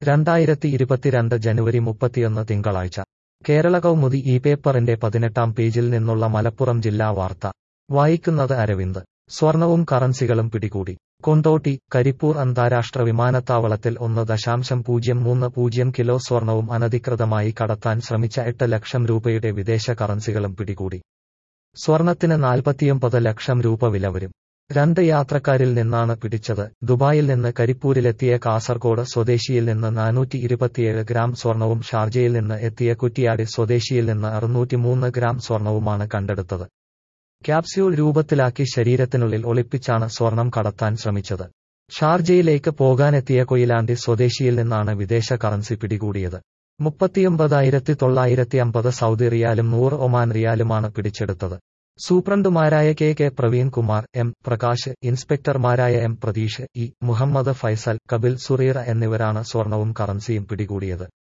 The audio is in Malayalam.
രണ്ടായിരത്തി ഇരുപത്തിരണ്ട് ജനുവരി മുപ്പത്തിയൊന്ന് തിങ്കളാഴ്ച കേരള കൗമുദി ഈ പേപ്പറിന്റെ പതിനെട്ടാം പേജിൽ നിന്നുള്ള മലപ്പുറം ജില്ലാ വാർത്ത വായിക്കുന്നത് അരവിന്ദ് സ്വർണവും കറൻസികളും പിടികൂടി കൊണ്ടോട്ടി കരിപ്പൂർ അന്താരാഷ്ട്ര വിമാനത്താവളത്തിൽ ഒന്ന് ദശാംശം പൂജ്യം മൂന്ന് പൂജ്യം കിലോ സ്വർണവും അനധികൃതമായി കടത്താൻ ശ്രമിച്ച എട്ട് ലക്ഷം രൂപയുടെ വിദേശ കറൻസികളും പിടികൂടി സ്വർണത്തിന് നാൽപ്പത്തിയൊമ്പത് ലക്ഷം രൂപ വില വരും രണ്ട് യാത്രക്കാരിൽ നിന്നാണ് പിടിച്ചത് ദുബായിൽ നിന്ന് കരിപ്പൂരിലെത്തിയ കാസർഗോഡ് സ്വദേശിയിൽ നിന്ന് നാനൂറ്റി ഇരുപത്തിയേഴ് ഗ്രാം സ്വർണവും ഷാർജയിൽ നിന്ന് എത്തിയ കുറ്റിയാടി സ്വദേശിയിൽ നിന്ന് അറുന്നൂറ്റിമൂന്ന് ഗ്രാം സ്വർണവുമാണ് കണ്ടെടുത്തത് ക്യാപ്സ്യൂൾ രൂപത്തിലാക്കി ശരീരത്തിനുള്ളിൽ ഒളിപ്പിച്ചാണ് സ്വർണം കടത്താൻ ശ്രമിച്ചത് ഷാർജയിലേക്ക് പോകാനെത്തിയ കൊയിലാണ്ടി സ്വദേശിയിൽ നിന്നാണ് വിദേശ കറൻസി പിടികൂടിയത് മുപ്പത്തിയൊമ്പതായിരത്തി തൊള്ളായിരത്തി അമ്പത് സൗദി റിയാലും നൂറ് ഒമാൻ റിയാലുമാണ് പിടിച്ചെടുത്തത് സൂപ്രണ്ടുമാരായ K K Praveen Kumar M Prakash ഇൻസ്പെക്ടർമാരായ എം പ്രതീഷ് ഇ മുഹമ്മദ് ഫൈസൽ കബിൽ സുറീറ എന്നിവരാണ് സ്വർണവും കറൻസിയും പിടികൂടിയത്